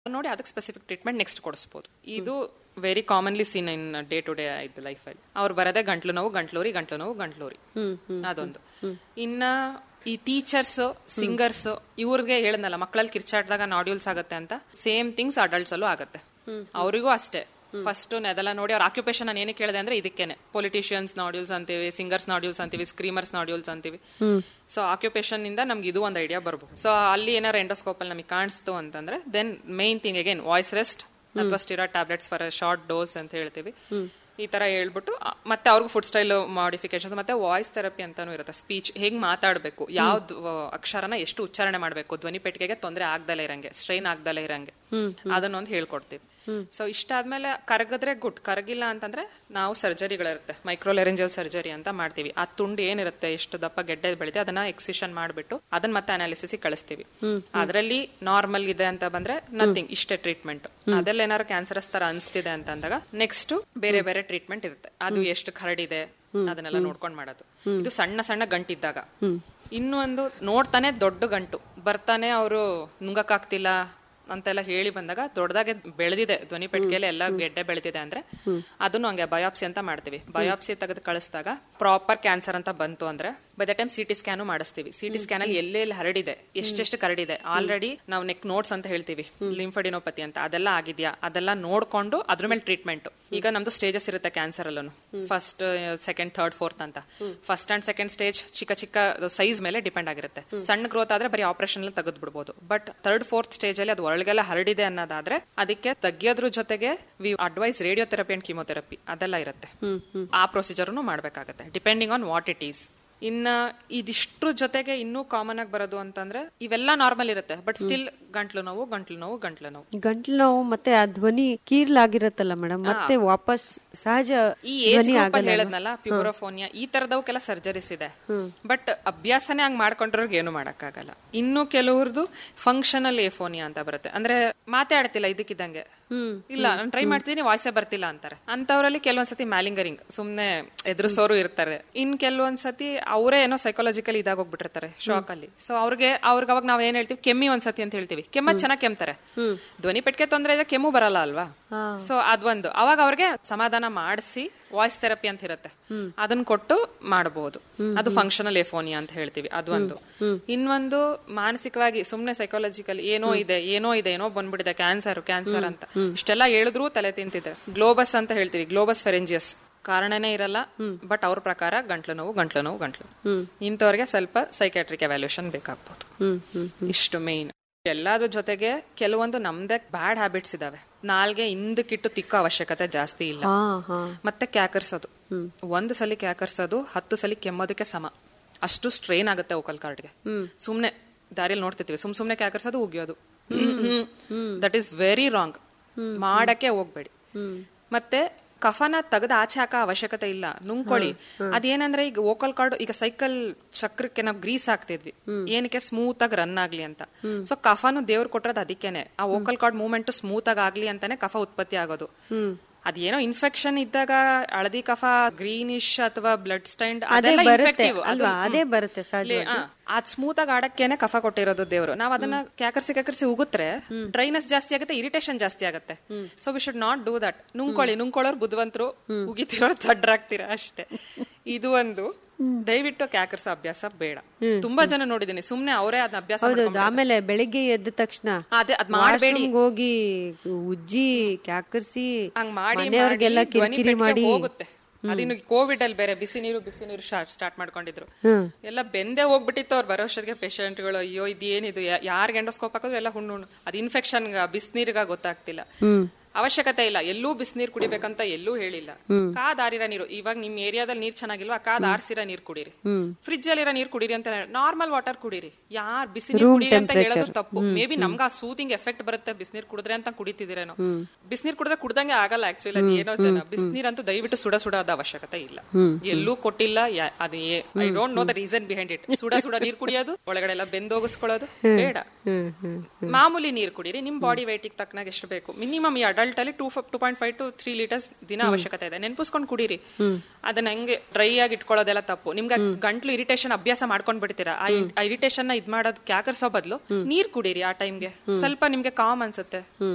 ನೋಡಿ ಅದಕ್ಕೆ specific treatment next ಕೊಡಿಸ್ಬೋದು ಇದು very commonly seen in day to day ಆಯ್ತು ಲೈಫಲ್ಲಿ ಅವ್ರು ಬರದೆ ಗಂಟ್ಲು ನೋವು ಗಂಟ್ಲೂರಿ ಗಂಟ್ಲು ನೋವು ಗಂಟ್ಲೂರಿ ಅದೊಂದು ಇನ್ನ ಈ ಟೀಚರ್ಸ್ ಸಿಂಗರ್ಸ್ ಇವ್ರಿಗೆ ಹೇಳದ್ನಲ್ಲ ಮಕ್ಕಳಲ್ಲಿ ಕಿರ್ಚಾಡ್ದಾಗ ನಾಡ್ಯೂಲ್ಸ್ ಆಗುತ್ತೆ ಅಂತ ಸೇಮ್ ಥಿಂಗ್ಸ್ ಅಡಲ್ಟ್ಸ್ ಅಲ್ಲೂ ಆಗುತ್ತೆ ಅವರಿಗೂ ಅಷ್ಟೇ ಫಸ್ಟ್ ಅದೆಲ್ಲ ನೋಡಿ ಅವ್ರ ಆಕ್ಯುಪೇಷನ್ ನಾನು ಏನಕ್ಕೆ ಕೇಳಿದೆ ಅಂದ್ರೆ ಇದಕ್ಕೇನೆ ಪೊಲಿಟಿಷಿಯನ್ಸ್ ನಾಡ್ಯೂಲ್ಸ್ ಅಂತೀವಿ ಸಿಂಗರ್ಸ್ ನಾಡ್ಯೂಲ್ಸ್ ಅಂತೀವಿ ಸ್ಕ್ರೀಮರ್ಸ್ ನಾಡ್ಯೂಲ್ಸ್ ಅಂತೀವಿ ಸೊ ಆಕ್ಯುಪೇಷನ್ ಇಂದ ನಮ್ಗೆ ಇದು ಒಂದು ಐಡಿಯಾ ಬರ್ಬೋದು ಸೊ ಅಲ್ಲಿ ಏನಾರು ಎಂಡೋಸ್ಕೋಪ್ ಅಲ್ಲಿ ನಮಗೆ ಕಾಣಿಸ್ತು ಅಂತಂದ್ರೆ then main thing again voice rest ಅಥವಾ ಸ್ಟಿರಾ ಟ್ಯಾಬ್ಲೆಟ್ಸ್ ಫಾರ್ ಶಾರ್ಟ್ ಡೋಸ್ ಅಂತ ಹೇಳ್ತೀವಿ ಈ ತರ ಹೇಳ್ಬಿಟ್ಟು ಆ, ಮತ್ತೆ ಅವ್ರಿಗೂ ಫುಡ್ ಸ್ಟೈಲ್ ಮಾಡಿಫಿಕೇಶನ್ ಮತ್ತೆ ವಾಯ್ಸ್ ಥೆರಪಿ ಅಂತಾನು ಇರುತ್ತೆ ಸ್ಪೀಚ್ ಹೆಂಗ್ ಮಾತಾಡಬೇಕು ಯಾವ್ದು ಅಕ್ಷರನ ಎಷ್ಟು ಉಚ್ಚಾರಣೆ ಮಾಡಬೇಕು ಧ್ವನಿ ಪೆಟ್ಟಿಗೆಗೆ ತೊಂದರೆ ಆಗ್ದಲೇ ಇರಂಗೆ ಸ್ಟ್ರೈನ್ ಆಗ್ದಲೇ ಇರಂಗೆ ಅದನ್ನೊಂದು ಹೇಳ್ಕೊಡ್ತೀವಿ ಸೊ ಇಷ್ಟಾದ್ಮೇಲೆ ಕರಗಿದ್ರೆ ಗುಡ್ ಕರಗಿಲ್ಲ ಅಂತಂದ್ರೆ ನಾವು ಸರ್ಜರಿಗಳಿರುತ್ತೆ ಮೈಕ್ರೋಲೆರೆಂಜಲ್ ಸರ್ಜರಿ ಅಂತ ಮಾಡ್ತೀವಿ ಆ ತುಂಡು ಏನಿರುತ್ತೆ ಎಷ್ಟು ದಪ್ಪ ಗೆಡ್ಡೆ ಬೆಳಿತೆ ಅದನ್ನ ಎಕ್ಸಿಷನ್ ಮಾಡ್ಬಿಟ್ಟು ಅದನ್ನ ಮತ್ತೆ ಅನಾಲಿಸಿಸ್ ಕಳಿಸ್ತೀವಿ ಅದರಲ್ಲಿ ನಾರ್ಮಲ್ ಇದೆ ಅಂತ ಬಂದ್ರೆ ನಥಿಂಗ್ ಇಷ್ಟೇ ಟ್ರೀಟ್ಮೆಂಟ್ ಅದೆಲ್ಲ ಏನಾದ್ರು ಕ್ಯಾನ್ಸರಸ್ ತರ ಅನ್ಸ್ತಿದೆ ಅಂತ ಅಂದಾಗ ನೆಕ್ಸ್ಟ್ ಬೇರೆ ಬೇರೆ ಟ್ರೀಟ್ಮೆಂಟ್ ಇರುತ್ತೆ ಅದು ಎಷ್ಟು ಹರಡಿದೆ ಅದನ್ನೆಲ್ಲ ನೋಡ್ಕೊಂಡ್ ಮಾಡೋದು ಇದು ಸಣ್ಣ ಸಣ್ಣ ಗಂಟಿದ್ದಾಗ ಇನ್ನು ಒಂದು ನೋಡ್ತಾನೆ ದೊಡ್ಡ ಗಂಟು ಬರ್ತಾನೆ ಅವರು ನುಂಗಕ್ಕಾಗ್ತಿಲ್ಲ ಅಂತೆಲ್ಲ ಹೇಳಿ ಬಂದಾಗ ದೊಡ್ಡದಾಗೆ ಬೆಳೆದಿದೆ ಧ್ವನಿ ಪೆಟ್ಟಿಗೆಯಲ್ಲಿ ಎಲ್ಲ ಗೆಡ್ಡೆ ಬೆಳೆದಿದೆ ಅಂದ್ರೆ ಅದನ್ನು ಹಂಗೆ ಬಯಾಪ್ಸಿ ಅಂತ ಮಾಡ್ತೀವಿ ಬಯಾಪ್ಸಿ ತೆಗೆದು ಕಳಿಸಿದಾಗ ಪ್ರಾಪರ್ ಕ್ಯಾನ್ಸರ್ ಅಂತ ಬಂತು ಅಂದ್ರೆ by the time CT scan ಮಾಡಿಸ್ತೀವಿ ಸಿಟಿ ಸ್ಕ್ಯಾನ್ ಅಲ್ಲಿ ಎಲ್ಲೆಲ್ಲಿ ಹರಡಿದೆ ಎಷ್ಟೆಷ್ಟು ಕರಡಿದೆ ಆಲ್ರೆಡಿ ನಾವು ನೆಕ್ ನೋಟ್ಸ್ ಅಂತ ಹೇಳ್ತೀವಿ ಲಿಂಫಡಿನೋಪತಿ ಅಂತ ಅದೆಲ್ಲ ಆಗಿದ್ಯಾ ಅದೆಲ್ಲ ನೋಡ್ಕೊಂಡು ಅದ್ರ ಮೇಲೆ ಟ್ರೀಟ್ಮೆಂಟ್ ಈಗ ನಮ್ದು ಸ್ಟೇಜಸ್ ಇರುತ್ತೆ ಕ್ಯಾನ್ಸರ್ ಅಲ್ಲೂ ಫಸ್ಟ್ ಸೆಕೆಂಡ್ ಥರ್ಡ್ ಫೋರ್ತ್ ಅಂತ ಫಸ್ಟ್ ಅಂಡ್ ಸೆಕೆಂಡ್ ಸ್ಟೇಜ್ ಚಿಕ್ಕ ಚಿಕ್ಕ ಸೈಜ್ ಮೇಲೆ ಡಿಪೆಂಡ್ ಆಗಿರುತ್ತೆ ಸಣ್ಣ ಗ್ರೋತ್ ಆದ್ರೆ ಬರೀ ಆಪರೇಷನ್ ಅಲ್ಲಿ ತೆಗೆದು ಬಿಡ್ಬೋದು ಬಟ್ ಥರ್ಡ್ ಫೋರ್ತ್ ಸ್ಟೇಜ್ ಅಲ್ಲಿ ಅದು ಒಳಗೆಲ್ಲ ಹರಡಿದೆ ಅನ್ನೋದಾದ್ರೆ ಅದಕ್ಕೆ ತೆಗಿಯೋದ್ರ ಜೊತೆಗೆ we advise radiotherapy and chemotherapy ಅದೆಲ್ಲ ಇರುತ್ತೆ ಆ ಪ್ರೊಸೀಜರ್ನು ಮಾಡ್ಬೇಕಾಗತ್ತೆ depending on what it is ಇನ್ನ ಇದಿಷ್ಟ್ರ ಜೊತೆಗೆ ಇನ್ನೂ ಕಾಮನ್ ಆಗಿ ಬರೋದು ಅಂತಂದ್ರೆ ಇವೆಲ್ಲ ನಾರ್ಮಲ್ ಇರುತ್ತೆ ಬಟ್ ಸ್ಟಿಲ್ ಗಂಟ್ಲು ನೋವು ಗಂಟ್ಲು ನೋವು ಗಂಟ್ಲು ನೋವು ಗಂಟ್ಲು ನೋವು ಮತ್ತೆ ಆ ಧ್ವನಿ ಕೀರ್ಲಾಗಿರತ್ತಲ್ಲ ಮೇಡಮ್ ಮತ್ತೆ ವಾಪಸ್ ಸಹಜ ಈ ಏಜ್ ಧ್ವನಿ ಗ್ರೂಪ್ ಆಗಲ್ಲ ಹೇಳದ್ನಲ್ಲ ಪ್ಯೂರೋಫೋನಿಯಾ ಈ ತರದವಕ್ಕೆಲ್ಲ ಸರ್ಜರೀಸ್ ಇದೆ ಬಟ್ ಅಭ್ಯಾಸನೇ ಹಂಗ್ ಮಾಡ್ಕೊಂಡ್ರಿಗೆ ಏನು ಮಾಡಕ್ಕಾಗಲ್ಲ ಇನ್ನು ಕೆಲವ್ರದ್ದು ಫಂಕ್ಷನಲ್ ಏಫೋನಿಯಾ ಅಂತ ಬರುತ್ತೆ ಅಂದ್ರೆ ಮಾತಾಡ್ತಿಲ್ಲ ಇದಕ್ಕಿದ್ದಂಗೆ ಇಲ್ಲ ನಾನು ಟ್ರೈ ಮಾಡ್ತೀನಿ ವಾಯ್ಸೇ ಬರ್ತಿಲ್ಲ ಅಂತಾರೆ ಅಂತವರಲ್ಲಿ ಕೆಲವೊಂದ್ಸತಿ ಮ್ಯಾಲಿಂಗರಿಂಗ್ ಸುಮ್ನೆ ಎದುರಿಸೋರು ಇರ್ತಾರೆ ಇನ್ ಕೆಲವೊಂದ್ಸತಿ ಅವರೇ ಏನೋ ಸೈಕಾಲಜಿಕಲ್ ಇದಾಗೋಗ್ಬಿಟ್ಟಿರ್ತಾರೆ ಶಾಕ್ ಅಲ್ಲಿ ಸೊ ಅವ್ರಿಗೆ ಅವ್ರಿಗೆ ಅವಾಗ ನಾವ್ ಏನ್ ಹೇಳ್ತೀವಿ ಕೆಮ್ಮಿ ಒಂದ್ಸತಿ ಅಂತ ಹೇಳ್ತೀವಿ ಕೆಮ್ಮ ಚೆನ್ನಾಗಿ ಕೆಮ್ತಾರೆ ಧ್ವನಿ ಪೆಟ್ಟಿಗೆ ತೊಂದ್ರೆ ಇದ್ರೆ ಕೆಮ್ಮು ಬರಲ್ಲ ಅಲ್ವಾ ಸೊ ಅದೊಂದು ಅವಾಗ ಅವ್ರಿಗೆ ಸಮಾಧಾನ ಮಾಡಿಸಿ ವಾಯ್ಸ್ ಥೆರಪಿ ಅಂತ ಇರುತ್ತೆ ಅದನ್ನ ಕೊಟ್ಟು ಮಾಡಬಹುದು ಅದು ಫಂಕ್ಷನಲ್ ಎಫೋನಿಯಾ ಅಂತ ಹೇಳ್ತೀವಿ ಅದೊಂದು ಇನ್ನೊಂದು ಮಾನಸಿಕವಾಗಿ ಸುಮ್ನೆ ಸೈಕಾಲಜಿಕಲ್ ಏನೋ ಇದೆ ಏನೋ ಇದೆ ಏನೋ ಬಂದ್ಬಿಟ್ಟಿದೆ ಕ್ಯಾನ್ಸರ್ ಕ್ಯಾನ್ಸರ್ ಅಂತ ಇಷ್ಟೆಲ್ಲ ಹೇಳಿದ್ರು ತಲೆ ತಿಂತಿದೆ ಗ್ಲೋಬಸ್ ಅಂತ ಹೇಳ್ತೀವಿ ಗ್ಲೋಬಸ್ ಫೆರೆಂಜಿಯಸ್ ಕಾರಣನೇ ಇರಲ್ಲ ಬಟ್ ಅವ್ರ ಪ್ರಕಾರ ಗಂಟ್ಲು ನೋವು ಗಂಟ್ಲು ನೋವು ಗಂಟ್ಲು ಇಂಥವ್ರಿಗೆ ಸ್ವಲ್ಪ ಸೈಕ್ಯಾಟ್ರಿಕ್ ಎವ್ಯಾಲ್ಯೂಷನ್ ಬೇಕಾಗ್ಬೋದು ಇಷ್ಟು ಮೇನ್ ಎಲ್ಲಾದ್ರ ಜೊತೆಗೆ ಕೆಲವೊಂದು ನಮ್ದೇ ಬ್ಯಾಡ್ ಹ್ಯಾಬಿಟ್ಸ್ ಇದಾವೆ ನಾಲ್ಗೆ ಹಿಂದಕ್ಕಿಟ್ಟು ತಿಕ್ಕೋ ಅವಶ್ಯಕತೆ ಜಾಸ್ತಿ ಇಲ್ಲ ಹಾ ಹಾ ಮತ್ತೆ ಕ್ಯಾಕರ್ಸೋದು ಒಂದು ಸಲ ಕ್ಯಾಕರ್ಸೋದು ಹತ್ತು ಸಲ ಕೆಮ್ಮೋದಕ್ಕೆ ಸಮ ಅಷ್ಟು ಸ್ಟ್ರೈನ್ ಆಗುತ್ತೆ ಓಕಲ್ ಕಾರ್ಡ್ಗೆ ಸುಮ್ನೆ ದಾರಿಯಲ್ಲಿ ನೋಡ್ತಿರ್ತೀವಿ ಸುಮ್ ಸುಮ್ನೆ ಕ್ಯಾಕರ್ಸೋದು ಉಗಿಯೋದು ದಟ್ ಈಸ್ ವೆರಿ ರಾಂಗ್ ಮಾಡಕ್ಕೆ ಹೋಗ್ಬೇಡಿ ಮತ್ತೆ ಕಫನ ತೆಗೆದು ಆಚೆ ಹಾಕೋ ಅವಶ್ಯಕತೆ ಇಲ್ಲ ನುಂಗ್ಕೊಳ್ಳಿ ಅದೇನಂದ್ರೆ ಈಗ ವೋಕಲ್ ಕಾರ್ಡ್ ಈಗ ಸೈಕಲ್ ಚಕ್ರಕ್ಕೆ ನಾವು ಗ್ರೀಸ್ ಹಾಕ್ತಿದ್ವಿ ಏನಕ್ಕೆ ಸ್ಮೂತ್ ಆಗಿ ರನ್ ಆಗ್ಲಿ ಅಂತ ಸೊ ಕಫನು ದೇವ್ರು ಕೊಟ್ಟಿರೋದು ಅದಕ್ಕೇನೆ ಆ ವೋಕಲ್ ಕಾರ್ಡ್ ಮೂವ್ಮೆಂಟ್ ಸ್ಮೂತ್ ಆಗಿ ಆಗ್ಲಿ ಅಂತಾನೆ ಕಫ ಉತ್ಪತ್ತಿ ಆಗೋದು ಅದೇನೋ ಇನ್ಫೆಕ್ಷನ್ ಇದ್ದಾಗ ಹಳದಿ ಕಫ ಗ್ರೀನಿಶ್ ಅಥವಾ ಬ್ಲಡ್ ಸ್ಟೈಂಡ್ ಅದೇ ಬರುತ್ತೆ ಅಲ್ವಾ ಅದೇ ಬರುತ್ತೆ ಸಹಜ ಅದ್ ಸ್ಮೂತ್ ಆಗಿ ಆಡಕ್ಕೇನೆ ಕಫ ಕೊಟ್ಟಿರೋದು ದೇವ್ರು ನಾವ್ ಅದನ್ನ ಕ್ಯಾಕರ್ಸಿ ಕ್ಯಾಕರ್ಸಿ ಉಗುತ್ರೆ ಡ್ರೈನೆಸ್ ಜಾಸ್ತಿ ಆಗುತ್ತೆ ಇರಿಟೇಷನ್ ಜಾಸ್ತಿ ಆಗುತ್ತೆ so we should not do that ನುಂಗ್ಕೊಳ್ಳಿ ನುಂಗ್ಕೊಳ್ಳೋರು ಬುದ್ಧಿವಂತರು ಉಗಿತಿರೋರು ದಡ್ರಾಗ್ತೀರಾ ಅಷ್ಟೇ ಇದು ಒಂದು ದಯವಿಟ್ಟು ಕ್ಯಾಕರ್ಸ ಅಭ್ಯಾಸ ಬೇಡ ತುಂಬಾ ಜನ ನೋಡಿದೀನಿ ಸುಮ್ನೆ ಅವರೇ ಅದನ್ನ ಅಭ್ಯಾಸ ಹೌದೌದು ಆಮೇಲೆ ಬೆಳಿಗ್ಗೆ ಎದ್ದ ತಕ್ಷಣ ಅದೇ ಅದ್ ಮಾಡಬೇಡಿ washroom ಗ್ ಹೋಗಿ ಉಜ್ಜಿ ಕ್ಯಾಕರ್ಸಿ ಹಂಗ್ ಮಾಡಿ ಮನೆಯವ್ರಿಗೆಲ್ಲ ಮಾಡಿ ಧ್ವನಿ ಕಿರಿಕಿರಿ ಪೆಟ್ಟಿಗೆ ಮಾಡಿ ಹೋಗುತ್ತೆ ಅದಿನ್ನು ಕೋವಿಡ್ ಅಲ್ಲಿ ಬೇರೆ ಬಿಸಿ ನೀರು ಬಿಸಿ ನೀರು ಸ್ಟಾರ್ಟ್ ಮಾಡ್ಕೊಂಡಿದ್ರು ಎಲ್ಲ ಬೆಂದೇ ಹೋಗ್ಬಿಟ್ಟಿತ್ತು ಅವ್ರು ಬರೋ ಅಷ್ಟೊತ್ತಿಗೆ ಪೇಷಂಟ್ಗಳು ಅಯ್ಯೋ ಇದೇನಿದು ಯಾರಿಗೆ ಎಂಡೋಸ್ಕೋಪ್ ಹಾಕಿದ್ರು ಎಲ್ಲ ಹುಣ್ಣು ಹುಣ್ಣು ಅದು ಇನ್ಫೆಕ್ಷನ್ ಬಿಸಿನೀರ್ಗ ಗೊತ್ತಾಗ್ತಿಲ್ಲ ಅವಶ್ಯಕತೆ ಇಲ್ಲ ಎಲ್ಲೂ ಬಿಸಿನೀರ್ ಕುಡಿಬೇಕಂತ ಎಲ್ಲೂ ಹೇಳಿಲ್ಲ ಕಾದ್ ಆರಿರೋ ನೀರು ಇವಾಗ ನಿಮ್ ಏರಿಯಾದಲ್ಲಿ ನೀರ್ ಚೆನ್ನಾಗಿಲ್ವಾ ಕಾದ್ ಆರ್ಸಿರೋ ನೀರ್ ಕುಡೀರಿ ಫ್ರಿಜ್ ಅಲ್ಲಿರೋ ನೀರ್ ಕುಡೀರಿ ಅಂತ ನಾರ್ಮಲ್ ವಾಟರ್ ಕುಡೀರಿ ಯಾರ್ ಬಿಸಿ ನೀರ್ ಕುಡೀರಿ ಅಂತ ಹೇಳೋದು ತಪ್ಪು ಮೇ ಬಿ ನಮ್ಗ ಆ ಸೂದಿಂಗ್ ಎಫೆಕ್ಟ್ ಬರುತ್ತೆ ಬಿಸಿನೀರ್ ಕುಡಿದ್ರೆ ಅಂತ ಕುಡಿತಿದಿರೇನೋ ಬಿಸಿನೀರ್ ಕುಡಿದ್ರೆ ಕುಡ್ದಂಗೆ ಆಗಲ್ಲ ಆಕ್ಚುಲಿ ಅದು ಏನೋ ಜನ ಬಿಸಿನೀರ್ ಅಂತೂ ದಯವಿಟ್ಟು ಸುಡ ಸುಡೋದ ಅವಶ್ಯಕತೆ ಇಲ್ಲ ಎಲ್ಲೂ ಕೊಟ್ಟಿಲ್ಲ ಯಾ- ಅದು I don't know the reason behind it ಸುಡ ಸುಡ ನೀರ್ ಕುಡಿಯೋದು ಒಳಗಡೆ ಎಲ್ಲ ಬೆಂದೋಗಿಸ್ಕೊಳ್ಳೋದು ಬೇಡ ಮಾಮೂಲಿ ನೀರ್ ಕುಡೀರಿ ನಿಮ್ ಬಾಡಿ ವೇಟಿಗೆ ತಕ್ಕನಾಗ ಎಷ್ಟು ಬೇಕು ಮಿನಿಮಮ್ ಈ ಅಡಲ್ಟ್ ಅಲ್ಲಿ two two point five to three litres ದಿನ ಅವಶ್ಯಕತೆ ಇದೆ ನೆನ್ಪಿಸ್ಕೊಂಡು ಕುಡೀರಿ ಅದನ್ನ ಹೆಂಗೆ ಡ್ರೈ ಆಗಿ ಇಟ್ಕೊಳ್ಳೋದೆಲ್ಲ ತಪ್ಪು ನಿಮ್ಗೆ ಗಂಟ್ಲು ಇರಿಟೇಷನ್ ಅಭ್ಯಾಸ ಮಾಡ್ಕೊಂಡ್ ಬಿಡ್ತೀರಾ ಆ ಇರಿಟೇಷನ್ ನ ಇದ್ ಮಾಡೋದ್ ಕ್ಯಾಕರ್ಸೋ ಬದಲು ನೀರ್ ಕುಡೀರಿ ಆ ಟೈಮ್ಗೆ ಸ್ವಲ್ಪ ನಿಮ್ಗೆ ಕಾಮ್ ಅನ್ಸುತ್ತೆ